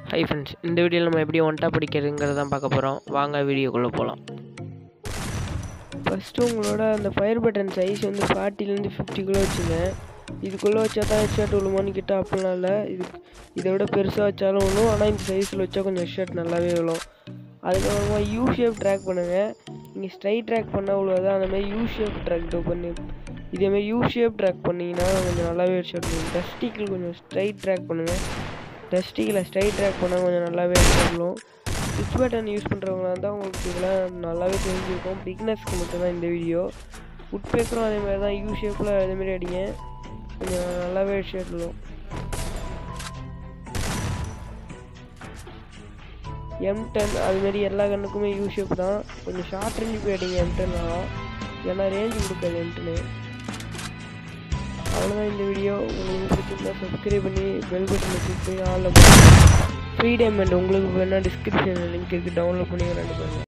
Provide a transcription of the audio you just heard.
hi friends இந்த வீடியோவில் நம்ம எப்படி ஒன்ட்டா படிக்கிறதுங்கிறத தான் பார்க்க போகிறோம் வாங்க வீடியோக்குள்ளே போகலாம் ஃபஸ்ட்டு உங்களோட அந்த ஃபயர் பட்டன் சைஸ் வந்து ஃபார்ட்டிலேருந்து ஃபிஃப்டிக்குள்ளே வச்சுங்க இதுக்குள்ளே வச்சா தான் ஹெட்ஷாட் விழுமான்னு கிட்ட அப்படிலாம் இல்லை இது இதை விட பெருசாக வச்சாலும் விழும் ஆனால் இந்த சைஸில் வச்சா கொஞ்சம் ஹெட்ஷாட் நல்லாவே விழும் அதுக்கப்புறமா யூ ஷேப் ட்ராக் பண்ணுங்கள் நீங்கள் ஸ்ட்ரைட் ட்ராக் பண்ணால் விழுவாது அந்த மாதிரி யூ ஷேப் ட்ராக் பண்ணி இதேமாதிரி யூ ஷேப் ட்ராக் பண்ணிங்கன்னா கொஞ்சம் நல்லாவே ஹெட்ஷாட் விழும் டஸ்டிக்கில் கொஞ்சம் ஸ்ட்ரைட் ட்ராக் பண்ணுங்கள் டஸ்டிக்கில் ஸ்ட்ரைட் ட்ராக் பண்ணால் கொஞ்சம் நல்லாவே ஹெட்ஷாட் விழும் ஸ்விட்ச் பட்டன் யூஸ் பண்ணுறவங்களா இருந்தால் உங்களுக்கு இதெல்லாம் நல்லாவே தெரிஞ்சிருக்கும் பிக்னஸ்க்கு மட்டும்தான் இந்த வீடியோ உட் பேப்பரும் அதே மாதிரி தான் யூ ஷேப்பில் அதேமாரி அடிங்க கொஞ்சம் நல்லாவே ஷேட் விழும் எம் டென் அதுமாரி எல்லா கண்ணுக்குமே யூ ஷேப் தான் கொஞ்சம் ஷார்ட் ரேஞ்ச் போய் அடிங்க எம் டென்லாம் ஏன்னா ரேஞ்ச் கொடுக்காது எம் டென்னு அவ்வளோதான் இந்த வீடியோ உங்களுக்கு பிடிச்சிருந்தா சப்ஸ்கிரைப் பண்ணி பெல் பட்டனை கிளிக் பண்ணி ஆளில் ஃப்ரீ டைமண்ட் உங்களுக்கு வேணால் டிஸ்கிரிப்ஷனில் லிங்க் இருக்குது டவுன்லோட் பண்ணி விளையாண்டு பாருங்கள்